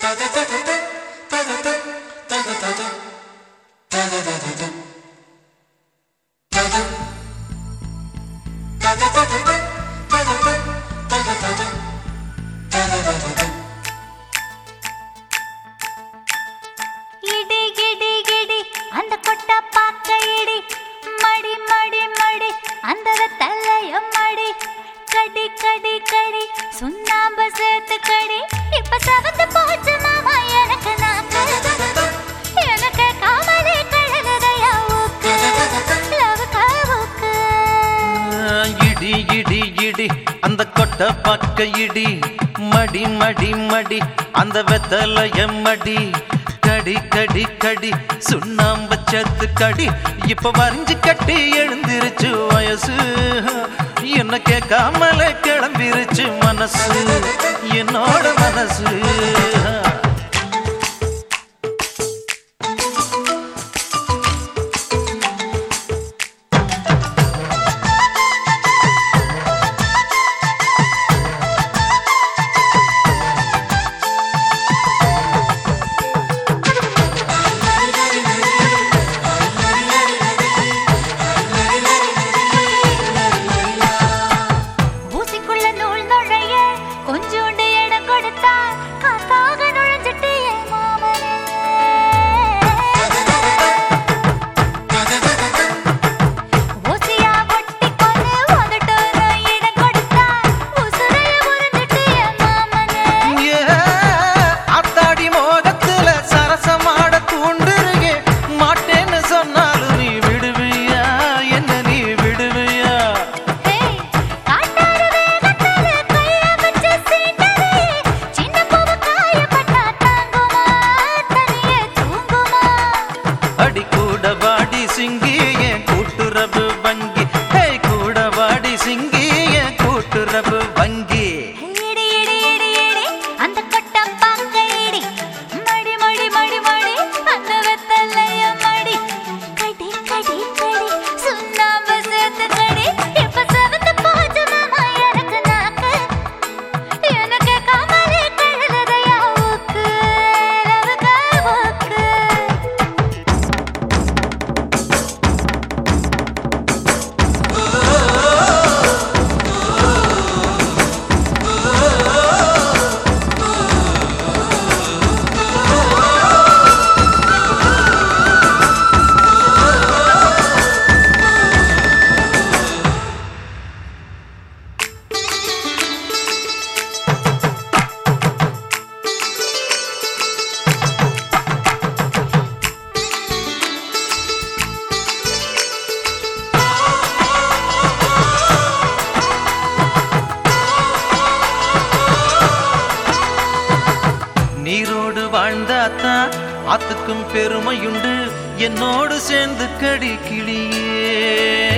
இடி இடி இடி அந்த கொட்ட பாக்க இடி மடி மடி மடி அந்த வெத்தலைய மடி கடி கடி கடி சுண்ணாம்பு சேர்த்து கடி இப்ப செவந்து போச்சு மாமா எனக்கு நாக்கு எனக்கு காமலே கழகுதையா ஊக்கு லவ் ஊக்கு இடி இடி இடி அந்த கொட்ட பக்க இடி மடி மடி மடி அந்த வெத்தலைய மடி கடி கடி கடி சுண்ணாம்பு சத்து கடி இப்ப வரைஞ்சு கட்டி எழுந்திருச்சு வயசு என்ன கேட்காமலே கிளம்பிருச்சு மனசு என்னோட மனசு ஊசிக்குள்ள நூல் நுழைய கொஞ்சோண்டு இடம் கொடுத்தா காத்தாக நுழைஞ்சிட்டு என் மாமனே ஊசியா ஒட்டி கொண்டு வந்துட்டோரு இடம் கொடுத்தா உசுரைய உறிஞ்சிட்டு என் மாமனே ஏ, ஆத்தாடி மோகத்துல சரசமாட தூண்டுருகே மாட்டேன்னு சொன்னாலும் நீ விடுவியா என்ன நீ விடுவியா ஏய் காட்டாறு வேகத்துல கைய வச்சு சீண்டவே சின்ன பூவு காயப்பட்டா தாங்குமா தனியே தூங்குமா அடி கூட வாடி சிங்கி என் கூட்டுறவு வங்கி ஹே கூட வாடி சிங்கி என் கூட்டுறவு வங்கி இடி இடி இடி இடி அந்த கொட்ட பாக்க இடி மடி மடி மடி மடி அந்த வெத்தலைய மடி கடி கடி கடி சுண்ணாம்பு சேர்த்து கடி இப்ப செவந்து போச்சு மாமா எனக்கு நாக்கு எனக்கு காமலே கழுதையா ஊக்கு ரவுகா ஊக்கு நீரோடு வாழ்ந்தாத்தான் ஆத்துக்கும் பெருமையுண்டு என்னோடு சேர்ந்து கடி கிளியே